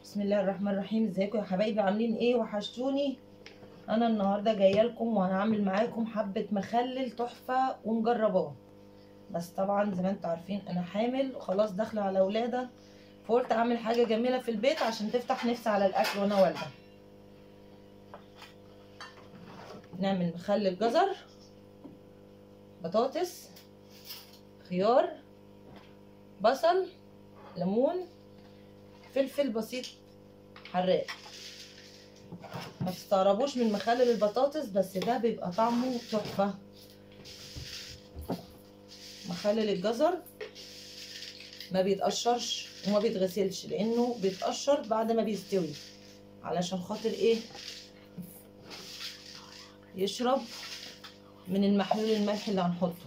بسم الله الرحمن الرحيم ازيكم يا حبايبي عاملين ايه وحشتوني انا النهارده جايه لكم وهعمل معاكم حبه مخلل تحفه ومجرباه بس طبعا زي ما انتم عارفين انا حامل وخلاص داخله على ولاده فقلت اعمل حاجه جميله في البيت عشان تفتح نفسي على الاكل وانا والده نعمل مخلل جزر بطاطس خيار بصل ليمون فلفل بسيط حراق ما تستغربوش من مخلل البطاطس بس ده بيبقى طعمه تحفه مخلل الجزر ما بيتقشرش وما بيتغسلش لانه بيتقشر بعد ما بيستوي علشان خاطر ايه يشرب من المحلول الملح اللي هنحطه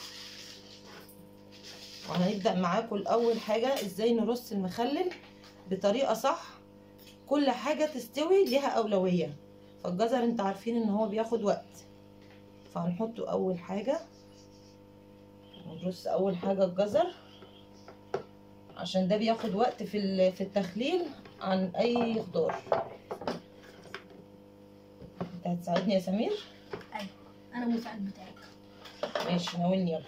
وهنبدا معاكم الاول حاجه ازاي نرص المخلل بطريقه صح كل حاجه تستوي ليها اولويه فالجزر انت عارفين ان هو بياخد وقت فهنحطه اول حاجه نرص اول حاجه الجزر عشان ده بياخد وقت في في التخليل عن اي خضار انت هتساعدني يا سمير ايوه انا مساعد بتاعك ماشي ناولني يلا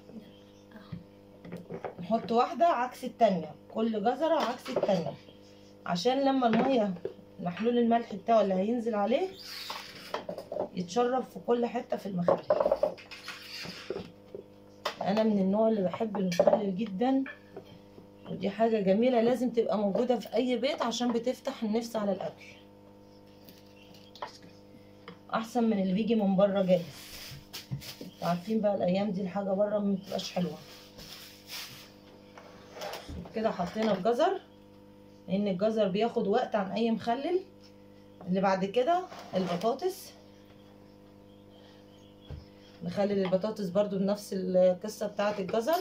نحط واحدة عكس التانية كل جزرة عكس التانية عشان لما المية محلول الملح بتاعه اللي هينزل عليه يتشرب في كل حتة في المخلل انا من النوع اللي بحب المخلل جدا ودي حاجة جميلة لازم تبقى موجودة في اي بيت عشان بتفتح النفس على الاكل احسن من اللي بيجي من بره جاهز عارفين بقى الايام دي الحاجة بره ما بتبقاش حلوة كده حطينا الجزر لان الجزر بياخد وقت عن اي مخلل اللي بعد كده البطاطس نخلل البطاطس برضو بنفس القصة بتاعة الجزر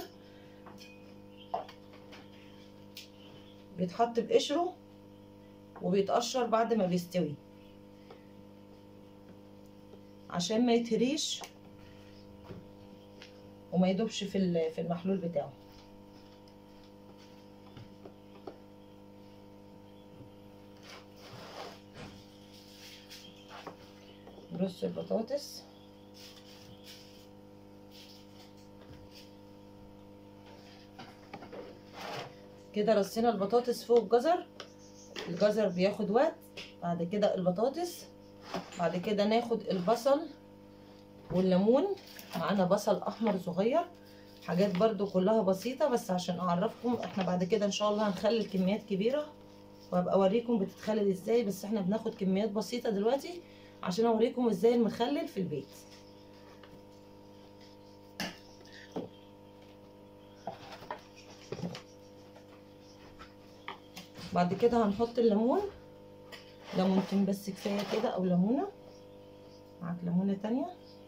بيتحط بقشره وبيتقشر بعد ما بيستوي عشان ما يتهريش وما يدوبش في في المحلول بتاعه نرص البطاطس كده رصينا البطاطس فوق الجزر الجزر بياخد وقت بعد كده البطاطس بعد كده ناخد البصل والليمون معانا بصل احمر صغير حاجات برضو كلها بسيطة بس عشان اعرفكم احنا بعد كده ان شاء الله هنخلي كميات كبيرة وهبقى اوريكم بتتخلل ازاي بس احنا بناخد كميات بسيطة دلوقتي عشان اوريكم ازاي المخلل في البيت بعد كده هنحط الليمون ليمونتين بس كفايه كده او ليمونه معاك ليمونه تانية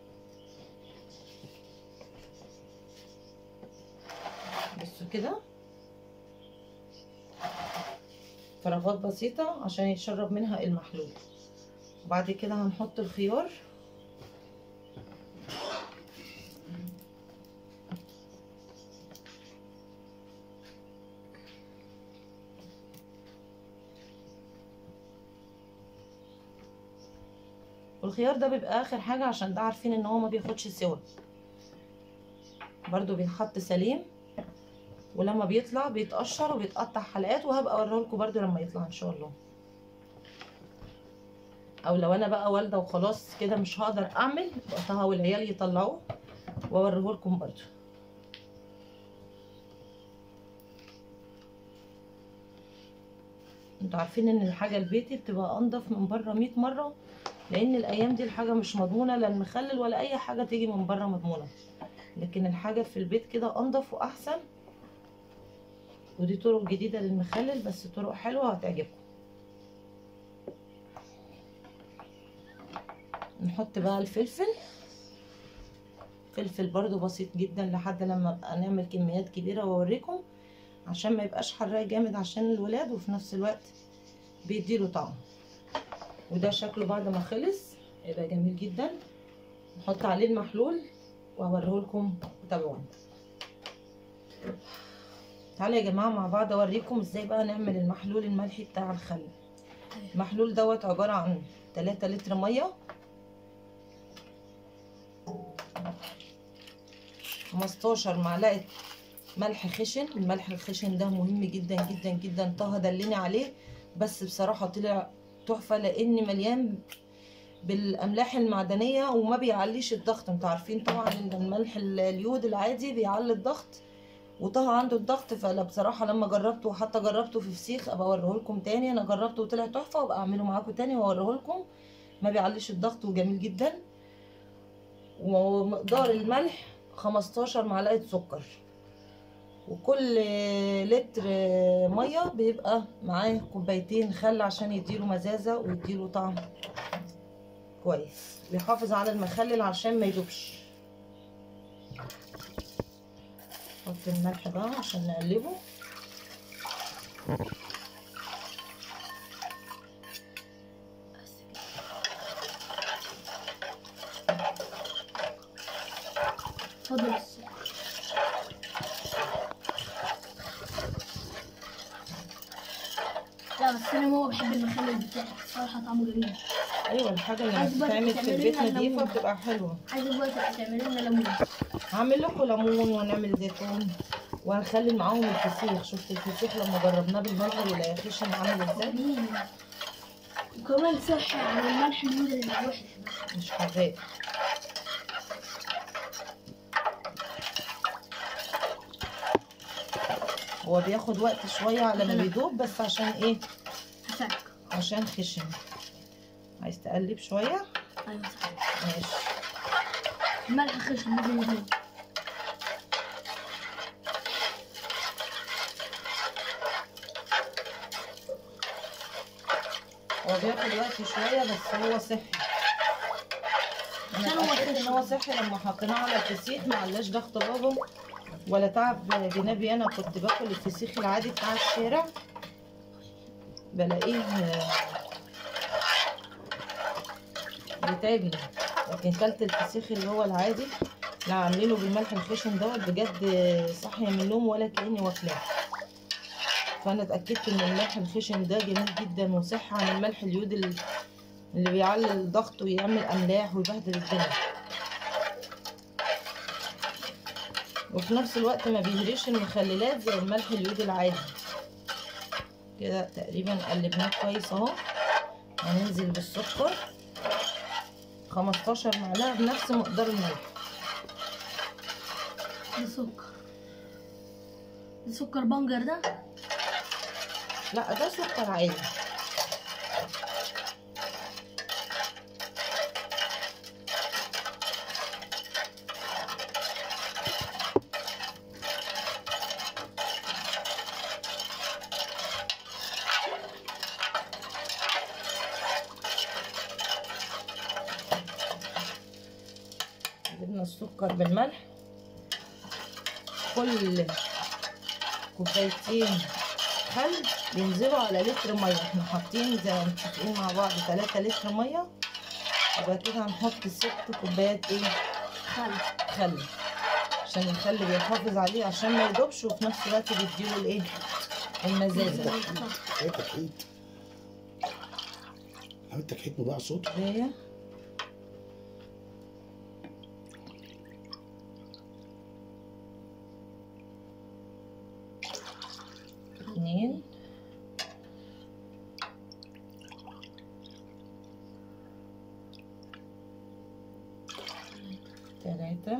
بصوا كده فراغات بسيطه عشان يتشرب منها المحلول وبعد كده هنحط الخيار والخيار ده بيبقى اخر حاجة عشان ده عارفين ان هو ما بياخدش سوا برضو بيتحط سليم ولما بيطلع بيتقشر وبيتقطع حلقات وهبقى اوريهولكوا برضو لما يطلع ان شاء الله او لو انا بقى والده وخلاص كده مش هقدر اعمل وقتها والعيال يطلعوه واوريهولكم برضو انتوا عارفين ان الحاجه البيتي بتبقى انضف من بره 100 مره لان الايام دي الحاجه مش مضمونه لا المخلل ولا اي حاجه تيجي من بره مضمونه لكن الحاجه في البيت كده انضف واحسن ودي طرق جديده للمخلل بس طرق حلوه هتعجبكم نحط بقى الفلفل فلفل برضو بسيط جدا لحد لما نعمل كميات كبيرة واوريكم عشان ما يبقاش حراق جامد عشان الولاد وفي نفس الوقت بيديله طعم وده شكله بعد ما خلص يبقى جميل جدا نحط عليه المحلول وهوريهولكم تابعوني تعالوا يا جماعه مع بعض اوريكم ازاي بقى نعمل المحلول الملحي بتاع الخل المحلول دوت عباره عن 3 لتر ميه 15 معلقه ملح خشن الملح الخشن ده مهم جدا جدا جدا طه دلني عليه بس بصراحه طلع تحفه لان مليان بالاملاح المعدنيه وما بيعليش الضغط انتوا عارفين طبعا ان الملح ال- اليود العادي بيعلي الضغط وطه عنده الضغط فلا بصراحه لما جربته وحتى جربته في فسيخ ابقى اوريه لكم تاني انا جربته وطلع تحفه وابقى اعمله معاكم تاني واوريه لكم ما بيعليش الضغط وجميل جدا ومقدار الملح 15 معلقه سكر وكل لتر ميه بيبقى معاه كوبايتين خل عشان يديله مزازه ويديله طعم كويس بيحافظ على المخلل عشان ما يدوبش نحط الملح بقى عشان نقلبه اتفضل السكر لا بس انا ماما بحب المخلل بتاعك صراحة طعمه جميل ايوه الحاجه اللي عايز بقى بتتعمل في تعملي البيت لنا نظيفه ليمون. بتبقى حلوه عايزة دلوقتي تعملي لنا ليمون هعمل لكم ليمون ونعمل زيتون وهنخلي معاهم الفسيخ شفت الفسيخ لما جربناه بالملح والخشن عامل ازاي جميل وكمان صحي عن الملح اليود اللي وحش مش حراق هو بياخد وقت شويه على ما بيدوب بس عشان ايه هساعدك عشان خشن عايز تقلب شويه ايوه صح ماشي الملح خشن لازم يدوب هو بياخد وقت شويه بس هو صحي انا عشان هو اتاكدت ان خشن. هو صحي لما حطيناه على الفسيخ ما علاش ضغط بابا ولا تعب جنابي انا كنت باكل الفسيخ العادي بتاع الشارع بلاقيه آه، بيتعبني لكن كلت الفسيخ اللي هو العادي لا عاملينه بالملح الخشن دوت بجد صاحيه من النوم ولا كاني واكلاه فانا اتاكدت ان الملح الخشن ده جميل جدا وصحي عن الملح اليود ال- اللي بيعلي الضغط ويعمل املاح ويبهدل الدنيا وفي نفس الوقت ما بيهريش المخللات زي الملح اليود العادي كده تقريبا قلبناه كويس اهو هننزل بالسكر 15 معلقه بنفس مقدار الملح ده سكر ده سكر بنجر ده لا ده سكر عادي جبنا السكر بالملح كل كوبايتين خل بينزلوا على لتر ميه احنا حاطين زي ما متفقين مع بعض 3 لتر ميه يبقى كده هنحط ست كوبايات ايه خل خل عشان الخل بيحافظ عليه عشان ما يدوبش وفي نفس الوقت بيديله الايه المزازه ايه تكحيت عملت تكحيت مضيع صوت كوبايه اتنين تلاتة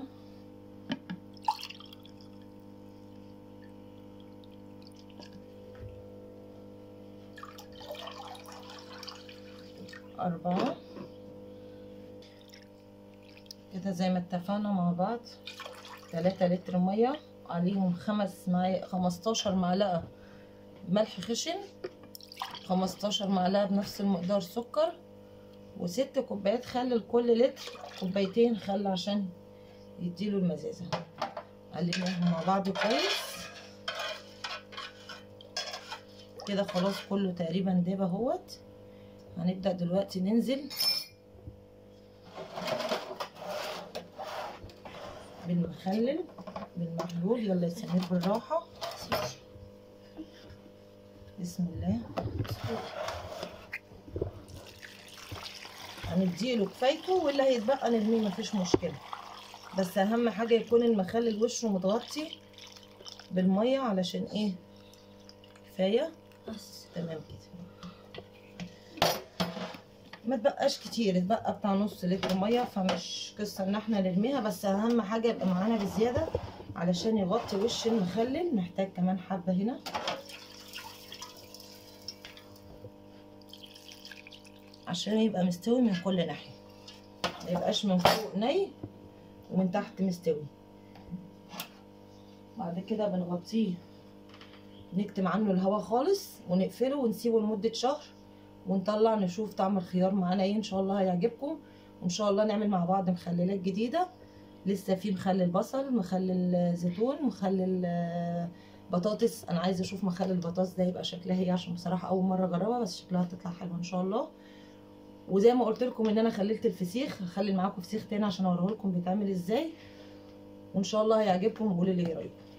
أربعة كده زي ما اتفقنا مع بعض تلاتة لتر مية عليهم خمس معالق خمستاشر معلقة ملح خشن خمستاشر معلقة بنفس المقدار سكر وست كوبايات خل لكل لتر كوبايتين خل عشان يديله المزازة قلبناهم مع بعض كويس كده خلاص كله تقريبا داب اهوت هنبدأ دلوقتي ننزل بالمخلل بالمحلول يلا يا سمير بالراحة بسم الله هنديله كفايته واللي هيتبقى نرميه مفيش مشكله بس اهم حاجه يكون المخلل وشه متغطي بالميه علشان ايه كفايه بس تمام كده ما تبقاش كتير اتبقى بتاع نص لتر ميه فمش قصه ان احنا نرميها بس اهم حاجه يبقى معانا بزياده علشان يغطي وش المخلل محتاج كمان حبه هنا عشان يبقى مستوي من كل ناحيه ما يبقاش من فوق ني ومن تحت مستوي بعد كده بنغطيه نكتم عنه الهواء خالص ونقفله ونسيبه لمدة شهر ونطلع نشوف طعم الخيار معانا ايه ان شاء الله هيعجبكم وان شاء الله نعمل مع بعض مخللات جديدة لسه في مخلل بصل مخلل زيتون مخلل آه، بطاطس انا عايزه اشوف مخلل البطاطس ده يبقى شكلها ايه عشان بصراحه اول مره اجربها بس شكلها هتطلع حلوه ان شاء الله وزي ما قلت لكم ان انا خللت الفسيخ هخلي معاكم فسيخ تاني عشان اوريه لكم بيتعمل ازاي وان شاء الله هيعجبكم وقولوا لي ايه رايكم